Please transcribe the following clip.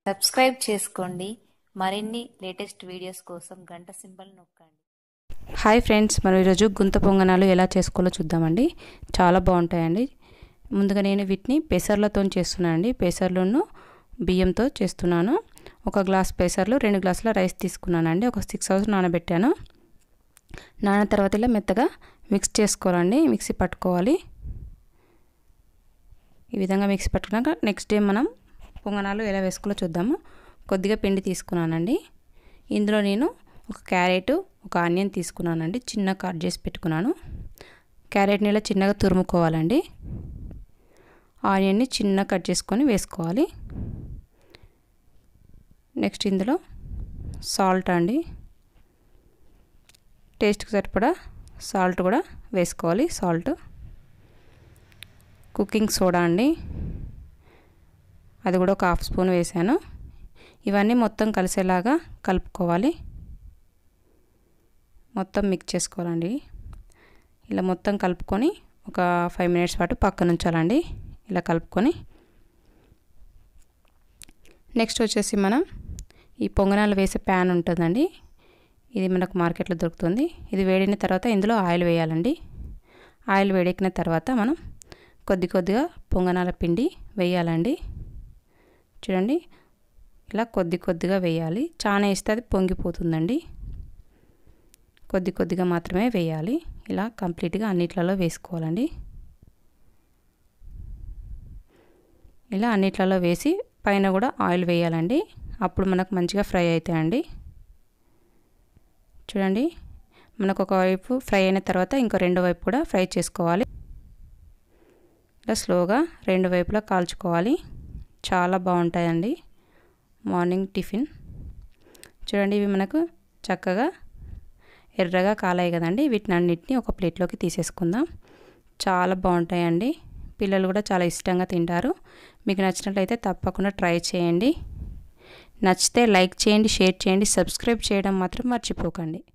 subscribe చేసుకోండి మరిన్ని latest videos కోసం గంట సింబల్ నొక్కండి హాయ్ ఫ్రెండ్స్ మనం ఈరోజు గుంత పొంగనాలు ఎలా చేసుకోవాలో చూద్దామండి చాలా బాగుంటాయండి ముందుగా నేను వీటిని పెసర్లతో చేస్తున్నాను అండి పెసర్లను బియ్యంతో చేస్తున్నాను ఒక గ్లాస్ పెసర్లు రెండు గ్లాసుల రైస్ తీసుకున్నానండి ఒక సిక్స్ అవర్స్ నానబెట్టాను నాన తర్వాత ఇలా మెత్తగా మిక్స్ చేసుకోవాలండి మిక్సీ పట్టుకోవాలి ఈ విధంగా మిక్సీ పట్టుకున్నాక నెక్స్ట్ డే మనం పొంగనాలు ఎలా వేసుకోవాలో చూద్దాము కొద్దిగా పిండి తీసుకున్నానండి ఇందులో నేను ఒక క్యారెట్ ఒక ఆనియన్ తీసుకున్నానండి చిన్న కట్ చేసి పెట్టుకున్నాను క్యారెట్ని ఇలా చిన్నగా తురుముకోవాలండి ఆనియన్ని చిన్న కట్ చేసుకొని వేసుకోవాలి నెక్స్ట్ ఇందులో సాల్ట్ అండి టేస్ట్కి సరిపడా సాల్ట్ కూడా వేసుకోవాలి సాల్ట్ కుకింగ్ సోడా అండి అది కూడా ఒక హాఫ్ స్పూన్ వేసాను ఇవన్నీ మొత్తం కలిసేలాగా కలుపుకోవాలి మొత్తం మిక్స్ చేసుకోవాలండి ఇలా మొత్తం కలుపుకొని ఒక ఫైవ్ మినిట్స్ పాటు పక్కన ఉంచాలండి ఇలా కలుపుకొని నెక్స్ట్ వచ్చేసి మనం ఈ పొంగనాలు వేసే ప్యాన్ ఉంటుందండి ఇది మనకు మార్కెట్లో దొరుకుతుంది ఇది వేడిన తర్వాత ఇందులో ఆయిల్ వేయాలండి ఆయిల్ వేడెక్కిన తర్వాత మనం కొద్ది కొద్దిగా పొంగనాల పిండి వేయాలండి చూడండి ఇలా కొద్ది కొద్దిగా వేయాలి చాలా వేస్తే అది పొంగిపోతుందండి కొద్ది కొద్దిగా మాత్రమే వేయాలి ఇలా కంప్లీట్గా అన్నిట్లలో వేసుకోవాలండి ఇలా అన్నిట్లలో వేసి పైన కూడా ఆయిల్ వేయాలండి అప్పుడు మనకు మంచిగా ఫ్రై అవుతాయండి చూడండి మనకు ఒక వైపు ఫ్రై అయిన తర్వాత ఇంకో రెండో వైపు కూడా ఫ్రై చేసుకోవాలి ఇలా స్లోగా రెండు వైపులా కాల్చుకోవాలి చాలా బాగుంటాయండి మార్నింగ్ టిఫిన్ చూడండి ఇవి మనకు చక్కగా ఎర్రగా కాలాయి కదండి వీటిని అన్నిటిని ఒక ప్లేట్లోకి తీసేసుకుందాం చాలా బాగుంటాయండి పిల్లలు కూడా చాలా ఇష్టంగా తింటారు మీకు నచ్చినట్లయితే తప్పకుండా ట్రై చేయండి నచ్చితే లైక్ చేయండి షేర్ చేయండి సబ్స్క్రైబ్ చేయడం మాత్రం మర్చిపోకండి